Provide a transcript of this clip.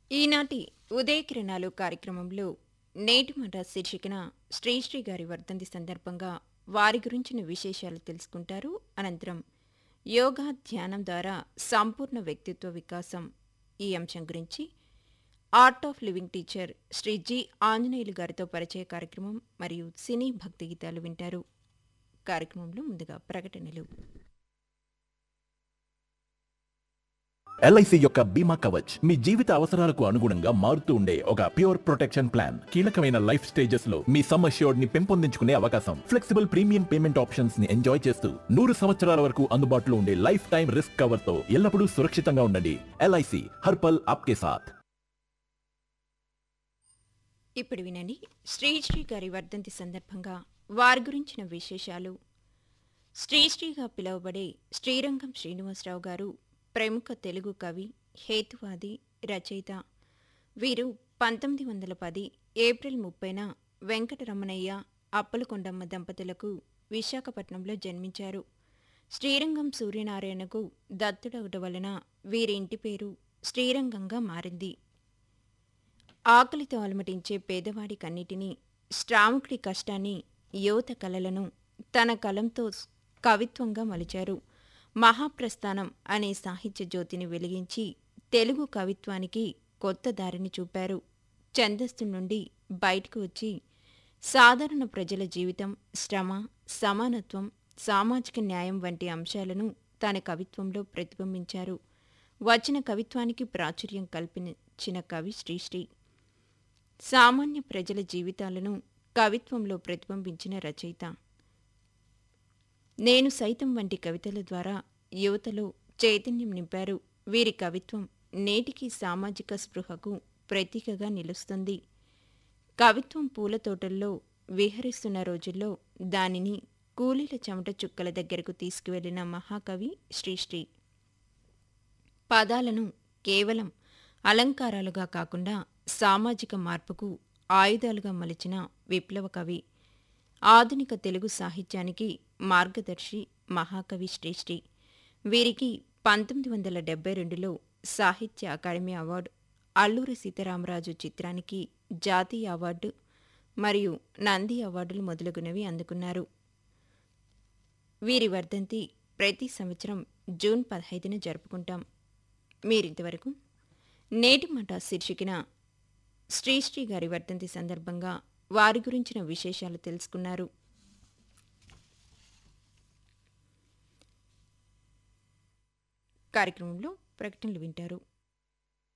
ఈనాటి ఉదయకిరణాలు కార్యక్రమంలో నేటి మాట శీర్షికన శ్రీశ్రీ గారి వర్ధంతి సందర్భంగా వారి గురించిన విశేషాలు తెలుసుకుంటారు అనంతరం యోగా ధ్యానం ద్వారా సంపూర్ణ వ్యక్తిత్వ వికాసం ఈ అంశం గురించి art of living teacher Sri G Anjaneyulu గారితో పరిచయ కార్యక్రమం మరియు సినీ భక్తి గీతాలు వింటారు కార్యక్రమంలో ముందుగా ప్రకటనలు ఎల్ఐసి యొక్క బీమా కవచ్ మీ జీవిత అవసరాలకు అనుగుణంగా మారుతూ ఉండే ఒక ప్యూర్ ప్రొటెక్షన్ ప్లాన్ కీలకమైన లైఫ్ స్టేజెస్ లో మీ సమ్ అష్యూర్డ్ ని పెంపొందించుకునే అవకాశం ఫ్లెక్సిబుల్ ప్రీమియం పేమెంట్ ఆప్షన్స్ ని ఎంజాయ్ చేస్తూ నూరు సంవత్సరాల వరకు అందుబాటులో ఉండే లైఫ్ టైం రిస్క్ కవర్ తో ఎల్లప్పుడూ సురక్షితంగా ఉండండి ఎల్ఐసి హర్పల్ ఆప్కే సాథ్ ఇప్పుడు వినండి శ్రీశ్రీ గారి వర్ధంతి సందర్భంగా వారి గురించిన విశేషాలు శ్రీశ్రీగా పిలువబడే శ్రీరంగం శ్రీనివాసరావు గారు ప్రముఖ తెలుగు కవి హేతువాది రచయిత వీరు పంతొమ్మిది వందల పది ఏప్రిల్ ముప్పైన వెంకటరమణయ్య అప్పలకొండమ్మ దంపతులకు విశాఖపట్నంలో జన్మించారు శ్రీరంగం సూర్యనారాయణకు దత్తుడవట వలన వీరి ఇంటి పేరు శ్రీరంగంగా మారింది ఆకలితో అలమటించే పేదవాడి కన్నిటిని శ్రామికుడి కష్టాన్ని యువత కలలను తన కలంతో కవిత్వంగా మలిచారు మహాప్రస్థానం అనే సాహిత్య జ్యోతిని వెలిగించి తెలుగు కవిత్వానికి కొత్త దారిని చూపారు ఛందస్సు నుండి బయటకు వచ్చి సాధారణ ప్రజల జీవితం శ్రమ సమానత్వం సామాజిక న్యాయం వంటి అంశాలను తన కవిత్వంలో ప్రతిబింబించారు వచ్చిన కవిత్వానికి ప్రాచుర్యం కల్పించిన కవి శ్రీశ్రీ సామాన్య ప్రజల జీవితాలను కవిత్వంలో ప్రతిబింబించిన రచయిత నేను సైతం వంటి కవితల ద్వారా యువతలో చైతన్యం నింపారు వీరి కవిత్వం నేటికి సామాజిక స్పృహకు ప్రతీకగా నిలుస్తుంది కవిత్వం పూల తోటల్లో విహరిస్తున్న రోజుల్లో దానిని కూలీల చెమట చుక్కల దగ్గరకు తీసుకువెళ్లిన మహాకవి శ్రీశ్రీ పదాలను కేవలం అలంకారాలుగా కాకుండా సామాజిక మార్పుకు ఆయుధాలుగా మలిచిన విప్లవ కవి ఆధునిక తెలుగు సాహిత్యానికి మార్గదర్శి మహాకవి శ్రేష్ఠి వీరికి పంతొమ్మిది వందల డెబ్బై రెండులో సాహిత్య అకాడమీ అవార్డు అల్లూరి సీతారామరాజు చిత్రానికి జాతీయ అవార్డు మరియు నంది అవార్డులు మొదలగునవి అందుకున్నారు వీరి వర్ధంతి ప్రతి సంవత్సరం జూన్ పదహైదున జరుపుకుంటాం మీరింతవరకు నేటి మాట శీర్షికన శ్రీశ్రీ గారి వర్ధంతి సందర్భంగా వారి గురించిన విశేషాలు తెలుసుకున్నారు కార్యక్రమంలో ప్రకటనలు వింటారు